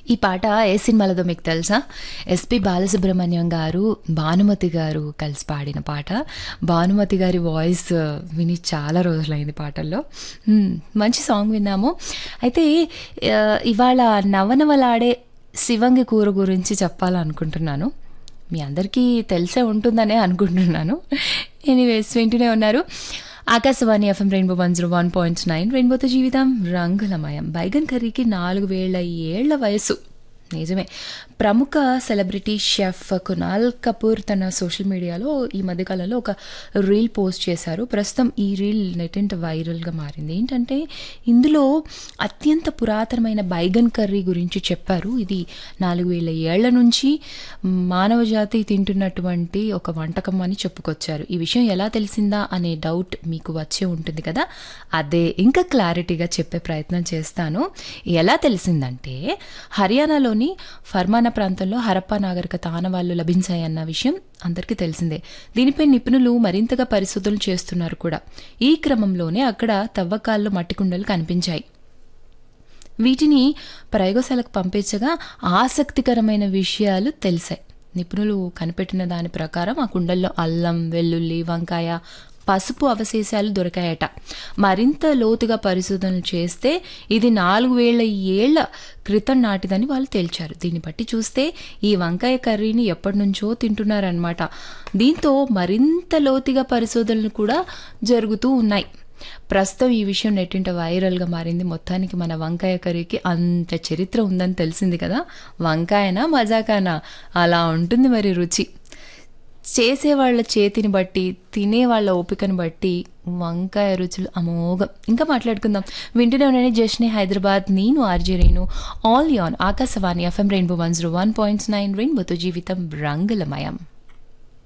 ఈ పాట ఏ సినిమాలదో మీకు తెలుసా ఎస్పి బాలసుబ్రహ్మణ్యం గారు భానుమతి గారు కలిసి పాడిన పాట భానుమతి గారి వాయిస్ విని చాలా రోజులైంది పాటల్లో మ్మ్, మంచి సాంగ్ విన్నాము అయితే ఆ, ఇవాళ నవనవలాడే శివంగి కూర గురించి చెప్పాలనుకుంటున్నాను మీ అందరికీ తెలిసే ఉంటుందనే అనుకుంటున్నాను ఎనీవేస్ వింటూనే ఉన్నారు Akashvani FM rainbow one zero one point nine రెయిన్బోతో జీవితం రంగులమయం బైగన్ కర్రీకి నాలుగు వేల ఏళ్ల వయసు నిజమే ప్రముఖ సెలబ్రిటీ షెఫ్ కునాల్ కపూర్ తన సోషల్ మీడియాలో ఈ మధ్యకాలంలో ఒక రీల్ పోస్ట్ చేశారు ప్రస్తుతం ఈ రీల్ నెటింట వైరల్గా మారింది ఏంటంటే ఇందులో అత్యంత పురాతనమైన బైగన్ కర్రీ గురించి చెప్పారు ఇది నాలుగు వేల ఏళ్ల నుంచి మానవ జాతి తింటున్నటువంటి ఒక వంటకం అని చెప్పుకొచ్చారు ఈ విషయం ఎలా తెలిసిందా అనే డౌట్ మీకు వచ్చే ఉంటుంది కదా అదే ఇంకా క్లారిటీగా చెప్పే ప్రయత్నం చేస్తాను ఎలా తెలిసిందంటే హర్యానాలోని ఫర్మానా ప్రాంతంలో హరప్పా నాగరికత ఆనవాళ్లు లభించాయన్న విషయం అందరికీ తెలిసిందే దీనిపై నిపుణులు మరింతగా పరిశోధనలు చేస్తున్నారు కూడా ఈ క్రమంలోనే అక్కడ తవ్వకాల్లో మట్టి కుండలు కనిపించాయి వీటిని ప్రయోగశాలకు పంపించగా ఆసక్తికరమైన విషయాలు తెలిసాయి నిపుణులు కనిపెట్టిన దాని ప్రకారం ఆ కుండల్లో అల్లం వెల్లుల్లి వంకాయ పసుపు అవశేషాలు దొరికాయట మరింత లోతుగా పరిశోధనలు చేస్తే ఇది నాలుగు వేల ఏళ్ల క్రితం నాటిదని వాళ్ళు తేల్చారు దీన్ని బట్టి చూస్తే ఈ వంకాయ కర్రీని ఎప్పటి నుంచో తింటున్నారనమాట దీంతో మరింత లోతుగా పరిశోధనలు కూడా జరుగుతూ ఉన్నాయి ప్రస్తుతం ఈ విషయం నెట్టింట వైరల్గా మారింది మొత్తానికి మన వంకాయ కర్రీకి అంత చరిత్ర ఉందని తెలిసింది కదా వంకాయనా మజాకానా అలా ఉంటుంది మరి రుచి చేసేవాళ్ళ చేతిని బట్టి తినేవాళ్ళ ఓపికను బట్టి వంకాయ రుచులు అమోఘం ఇంకా మాట్లాడుకుందాం వింటూనే ఉండండి జస్నే హైదరాబాద్ నేను RJ Renu all on Akashvani FM rainbow one zero one point nine రెయిన్బోతో జీవితం రంగులమయం